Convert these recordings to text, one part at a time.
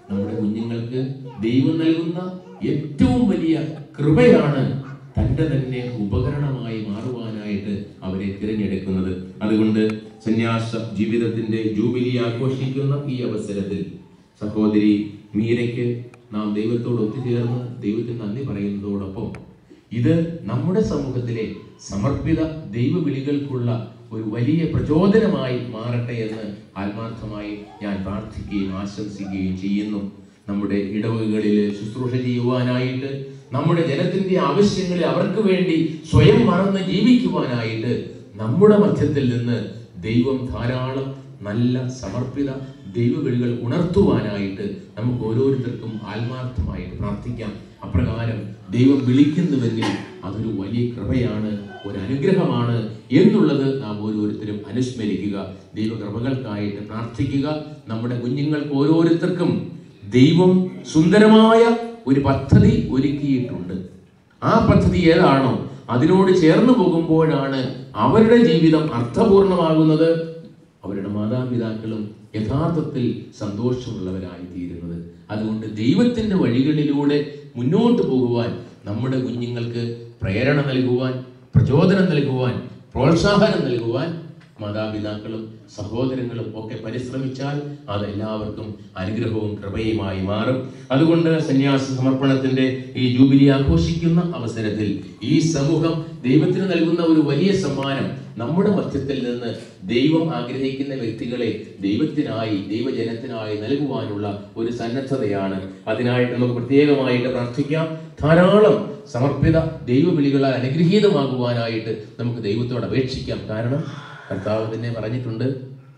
നമ്മുടെ കുഞ്ഞുങ്ങൾക്ക് ദൈവം നൽകുന്ന ഏറ്റവും വലിയ കൃപയാണ് തന്റെ തന്നെ ഉപകരണമായി മാറുവാനായിട്ട് അവരെ തിരഞ്ഞെടുക്കുന്നത് അതുകൊണ്ട് സന്യാസ ജീവിതത്തിന്റെ ജൂബിലി ആഘോഷിക്കുന്ന ഈ അവസരത്തിൽ സഹോദരി മീരയ്ക്ക് നാം ദൈവത്തോട് ഒത്തുചേർന്ന് ദൈവത്തിന് നന്ദി പറയുന്നതോടൊപ്പം ഇത് നമ്മുടെ സമൂഹത്തിലെ സമർപ്പിത ദൈവവിളികൾക്കുള്ള ഒരു വലിയ പ്രചോദനമായി മാറട്ടെ എന്ന് ആത്മാർത്ഥമായി ഞാൻ പ്രാർത്ഥിക്കുകയും ആശംസിക്കുകയും ചെയ്യുന്നു നമ്മുടെ ഇടവകകളിൽ ശുശ്രൂഷ ചെയ്യുവാനായിട്ട് നമ്മുടെ ജനത്തിന്റെ ആവശ്യങ്ങളെ അവർക്ക് വേണ്ടി സ്വയം മറന്ന് ജീവിക്കുവാനായിട്ട് നമ്മുടെ മധ്യത്തിൽ നിന്ന് ദൈവം ധാരാളം നല്ല സമർപ്പിത ദൈവവിളികൾ ഉണർത്തുവാനായിട്ട് നമുക്ക് ഓരോരുത്തർക്കും ആത്മാർത്ഥമായിട്ട് പ്രാർത്ഥിക്കാം അപ്രകാരം ദൈവം വിളിക്കുന്നുവെങ്കിൽ അതൊരു വലിയ കൃപയാണ് ഒരു അനുഗ്രഹമാണ് എന്നുള്ളത് നാം ഓരോരുത്തരും അനുസ്മരിക്കുക ദൈവകൃപകൾക്കായിട്ട് പ്രാർത്ഥിക്കുക നമ്മുടെ കുഞ്ഞുങ്ങൾക്ക് ഓരോരുത്തർക്കും ദൈവം സുന്ദരമായ ഒരു പദ്ധതി ഒരുക്കിയിട്ടുണ്ട് ആ പദ്ധതി ഏതാണോ അതിനോട് ചേർന്ന് പോകുമ്പോഴാണ് അവരുടെ ജീവിതം അർത്ഥപൂർണമാകുന്നത് അവരുടെ മാതാപിതാക്കളും യഥാർത്ഥത്തിൽ സന്തോഷമുള്ളവരായി തീരുന്നത് അതുകൊണ്ട് ദൈവത്തിന്റെ വഴികളിലൂടെ മുന്നോട്ട് പോകുവാൻ നമ്മുടെ കുഞ്ഞുങ്ങൾക്ക് പ്രേരണ നൽകുവാൻ പ്രചോദനം നൽകുവാൻ പ്രോത്സാഹനം നൽകുവാൻ മാതാപിതാക്കളും സഹോദരങ്ങളും ഒക്കെ പരിശ്രമിച്ചാൽ അത് എല്ലാവർക്കും അനുഗ്രഹവും കൃപയുമായി മാറും അതുകൊണ്ട് സന്യാസ സമർപ്പണത്തിന്റെ ഈ ജൂബിലി ആഘോഷിക്കുന്ന അവസരത്തിൽ ഈ സമൂഹം ദൈവത്തിന് നൽകുന്ന ഒരു വലിയ സമ്മാനം നമ്മുടെ മധ്യത്തിൽ നിന്ന് ദൈവം ആഗ്രഹിക്കുന്ന വ്യക്തികളെ ദൈവത്തിനായി ദൈവജനത്തിനായി നൽകുവാനുള്ള ഒരു സന്നദ്ധതയാണ് അതിനായിട്ട് നമുക്ക് പ്രത്യേകമായിട്ട് പ്രാർത്ഥിക്കാം ധാരാളം സമർപ്പിത ദൈവവിളികളാൽ അനുഗ്രഹീതമാകുവാനായിട്ട് നമുക്ക് ദൈവത്തോട് അപേക്ഷിക്കാം കാരണം കർത്താവ് തന്നെ പറഞ്ഞിട്ടുണ്ട്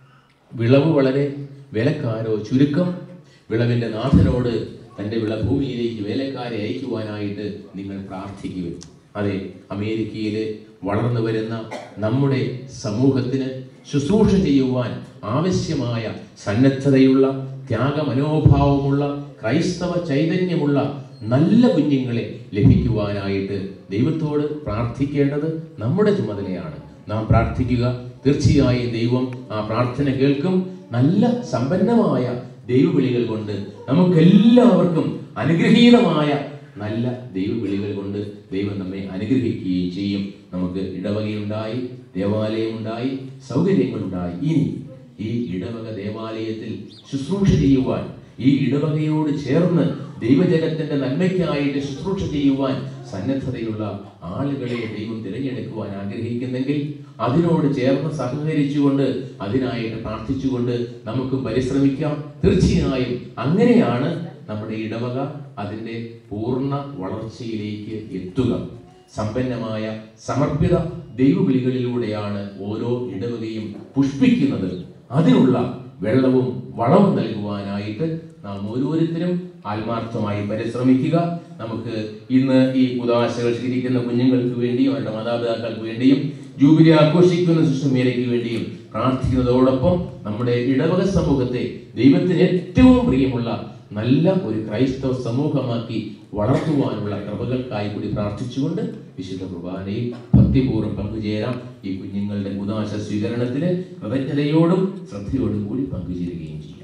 വിളവ് വളരെ വിലക്കാരോ ചുരുക്കം വിളവിന്റെ നാഥനോട് തന്റെ വിളഭൂമിയിലേക്ക് വേലക്കാരെ അയക്കുവാനായിട്ട് നിങ്ങൾ പ്രാർത്ഥിക്കുക അതെ അമേരിക്കയിലെ വളർന്നു വരുന്ന നമ്മുടെ സമൂഹത്തിന് ശുശ്രൂഷ ചെയ്യുവാൻ ആവശ്യമായ സന്നദ്ധതയുള്ള ത്യാഗമനോഭാവമുള്ള ക്രൈസ്തവ ചൈതന്യമുള്ള നല്ല കുഞ്ഞുങ്ങളെ ലഭിക്കുവാനായിട്ട് ദൈവത്തോട് പ്രാർത്ഥിക്കേണ്ടത് നമ്മുടെ ചുമതലയാണ് നാം പ്രാർത്ഥിക്കുക തീർച്ചയായും ദൈവം ആ പ്രാർത്ഥന കേൾക്കും നല്ല സമ്പന്നമായ ദൈവവിളികൾ കൊണ്ട് നമുക്കെല്ലാവർക്കും അനുഗ്രഹീതമായ നല്ല ദൈവവിളികൾ കൊണ്ട് ദൈവം നമ്മെ അനുഗ്രഹിക്കുകയും ചെയ്യും നമുക്ക് ഇടവകയുണ്ടായി ദേവാലയമുണ്ടായി സൗകര്യങ്ങളുണ്ടായി ഇനി ഈ ഇടവക ദേവാലയത്തിൽ ശുശ്രൂഷ ചെയ്യുവാൻ ഈ ഇടവകയോട് ചേർന്ന് ദൈവജനത്തിന്റെ നന്മയ്ക്കായിട്ട് ശുശ്രൂഷ ചെയ്യുവാൻ സന്നദ്ധതയുള്ള ആളുകളെ ദൈവം തിരഞ്ഞെടുക്കുവാൻ ആഗ്രഹിക്കുന്നെങ്കിൽ അതിനോട് ചേർന്ന് സഹകരിച്ചുകൊണ്ട് അതിനായിട്ട് പ്രാർത്ഥിച്ചുകൊണ്ട് നമുക്ക് പരിശ്രമിക്കാം തീർച്ചയായും അങ്ങനെയാണ് നമ്മുടെ ഇടവക അതിൻ്റെ പൂർണ്ണ വളർച്ചയിലേക്ക് എത്തുക സമ്പന്നമായ സമർപ്പിത ദൈവവിളികളിലൂടെയാണ് ഓരോ ഇടവകയും പുഷ്പിക്കുന്നത് അതിനുള്ള വെള്ളവും വളവും നൽകുവാനായിട്ട് നാം ഓരോരുത്തരും ആത്മാർത്ഥമായി പരിശ്രമിക്കുക നമുക്ക് ഇന്ന് ഈ ഉദാശകൾ സ്വീകരിക്കുന്ന കുഞ്ഞുങ്ങൾക്ക് വേണ്ടിയും അവരുടെ മാതാപിതാക്കൾക്ക് വേണ്ടിയും ജൂബിലി ആഘോഷിക്കുന്ന സുഷമേരയ്ക്ക് വേണ്ടിയും പ്രാർത്ഥിക്കുന്നതോടൊപ്പം നമ്മുടെ ഇടവക സമൂഹത്തെ ദൈവത്തിന് ഏറ്റവും പ്രിയമുള്ള നല്ല ഒരു ക്രൈസ്തവ സമൂഹമാക്കി വളർത്തുവാനുള്ള കൃപകൾക്കായി കൂടി പ്രാർത്ഥിച്ചുകൊണ്ട് വിശുദ്ധ കുർബാനയിൽ ഭക്തിപൂർവ്വം പങ്കുചേരാം ഈ കുഞ്ഞുങ്ങളുടെ ഉദാശ സ്വീകരണത്തിന് കൃതജ്ഞതയോടും ശ്രദ്ധയോടും കൂടി പങ്കുചേരുകയും ചെയ്യും